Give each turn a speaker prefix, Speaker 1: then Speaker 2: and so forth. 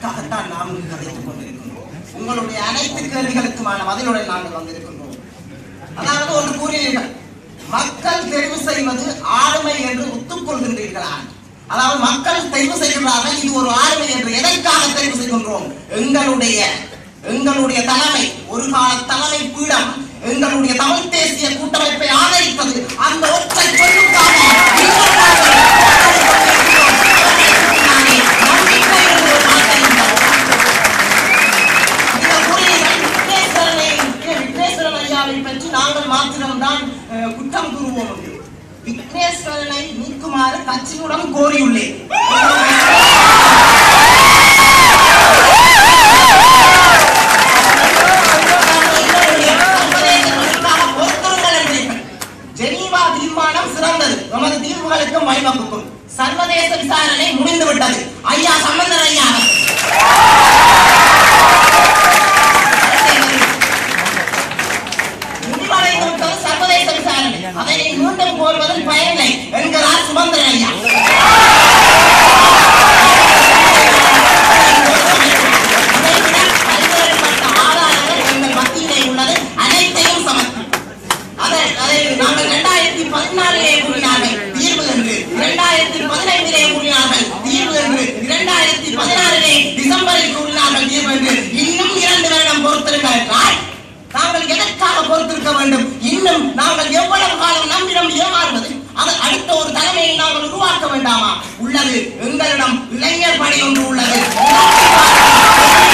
Speaker 1: அதற்காகத்தான் நாம் இங்கு கதைத்துக் கொண்டிருக்கின்றோம் உங்களுடைய அனைத்து கேள்விகளுக்குமான பதிலுடன் நாங்கள் வந்திருக்கின்றோம் அதாவது ஒன்று கூறினீர்கள் மக்கள் தெரிவு செய்வது ஆளுமை என்று ஒத்துக்கொள்கின்றீர்களா அதாவது மக்கள் தெரிவு செய்கிறார்கள் இது ஒரு ஆளுமை என்று எதற்காக தெரிவு செய்கின்றோம் எங்களுடைய எங்களுடைய தலைமை ஒரு கால தலைமை பீடம் எங்களுடைய தமிழ் தேசிய கூட்டமைப்பை ஆதரிப்பது அந்த ஒற்றை பொருளுக்காக நீங்கள் நாங்கள் நானே நம்பிக்கை என்று ஒரு வார்த்தை உண்டு. இந்த கூறியீர்கள் விக்னேஸ்வரனை விக்னேஸ்வரன் ஐயாவை பற்றி நாங்கள் மாத்திரம்தான் அஹ், குற்றம் கூறுவோம் என்று. விக்னேஸ்வரனை நீக்குமாறு கட்சியுடன் கோரியுள்ளேன் ஜெனீவா தீர்மானம் சிறந்தது நமது தீர்வுகளுக்கும் வழிவகுக்கும் சர்வதேச விசாரணை முடிந்து விட்டது ஐயா சம்பந்தர் ஐயா முடிவடைந்து விட்டது சர்வதேச விசாரணை அதனை மீண்டும் கோருவதில் பயனில்லை என்கிறார் சுமந்திரன் ஐயா அதைவிட பல்வேறுபட்ட ஆதாரங்கள் எங்கள் மத்தியிலே உள்ளது அனைத்தையும் சமர்ப்பி அதை அதை நாங்கள் இரண்டாயிரத்தி பதினாலிலே கூறினார்கள் தீர்வு என்று இரண்டாயிரத்தி பதினைந்திலே கூறினார்கள் தீர்வு என்று இரண்டாயிரத்தி பதினாறிலே டிசம்பரில் கூறினார்கள் தீர்வு என்று இன்னும் இரண்டு வருடம் பொறுத்திருங்கள் என்றால் நாங்கள் எதற்காக பொறுத்திருக்க வேண்டும் இன்னும் நாங்கள் எவ்வளவு காலம் நம்மிடம் ஏமாறுவது அது அடுத்த ஒரு தலைமையை நாங்கள் உருவாக்க வேண்டாமா உள்ளது எங்களிடம் இளைஞர் படை ஒன்று உள்ளது